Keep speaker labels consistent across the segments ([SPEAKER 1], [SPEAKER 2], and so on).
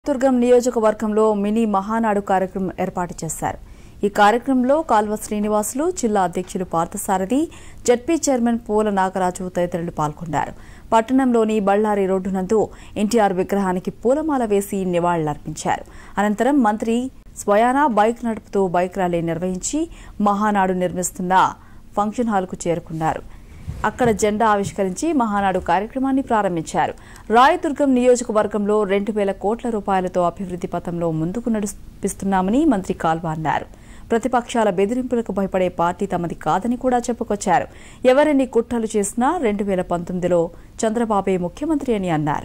[SPEAKER 1] దుర్గం నియోజకవర్గంలో మినీ మహానాడు కార్యక్రమం ఏర్పాటు చేశారు ఈ కార్యక్రమంలో కాల్వ శ్రీనివాసులు జిల్లా అధ్యక్షులు పార్థసారథి జడ్పీ చైర్మన్ పూల నాగరాజు తదితరులు పాల్గొన్నారు పట్టణంలోని బళ్ళారి రోడ్డు నందు ఎన్టీఆర్ విగ్రహానికి పూలమాల వేసి నివాళులర్పించారు అనంతరం మంత్రి స్వయానా బైక్ నడుపుతూ బైక్ ర్యాలీ నిర్వహించి మహానాడు నిర్మిస్తున్న ఫంక్షన్ హాల్కు చేరుకున్నారు అక్కడ జెండా ఆవిష్కరించి మహానాడు కార్యక్రమాన్ని ప్రారంభించారు రాయదుర్గం నియోజకవర్గంలో రెండు వేల కోట్ల రూపాయలతో అభివృద్ధి పథంలో ముందుకు నడిపిస్తున్నామని మంత్రి కాల్వ అన్నారు ప్రతిపక్షాల బెదిరింపులకు భయపడే పార్టీ తమది కాదని కూడా చెప్పుకొచ్చారు ఎవరెన్ని కుట్రలు చేసినా రెండు వేల పంతొమ్మిదిలో చంద్రబాబే ముఖ్యమంత్రి అని అన్నారు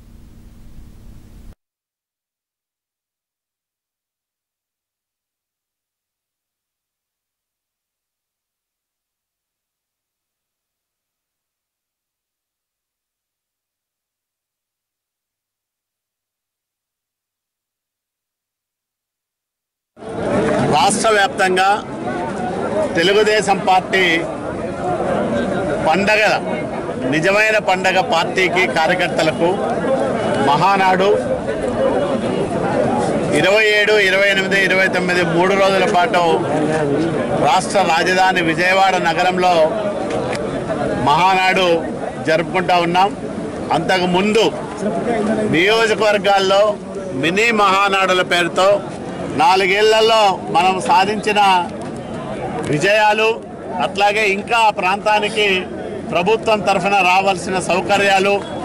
[SPEAKER 2] రాష్ట్ర వ్యాప్తంగా తెలుగుదేశం పార్టీ పండగ నిజమైన పండగ పార్టీకి కార్యకర్తలకు మహానాడు ఇరవై ఏడు ఇరవై ఎనిమిది ఇరవై తొమ్మిది మూడు రోజుల పాటు రాష్ట్ర రాజధాని విజయవాడ నగరంలో మహానాడు జరుపుకుంటా ఉన్నాం అంతకు ముందు నియోజకవర్గాల్లో మినీ మహానాడుల పేరుతో నాలుగేళ్లలో మనం సాధించిన విజయాలు అట్లాగే ఇంకా ఆ ప్రాంతానికి ప్రభుత్వం తరఫున రావాల్సిన సౌకర్యాలు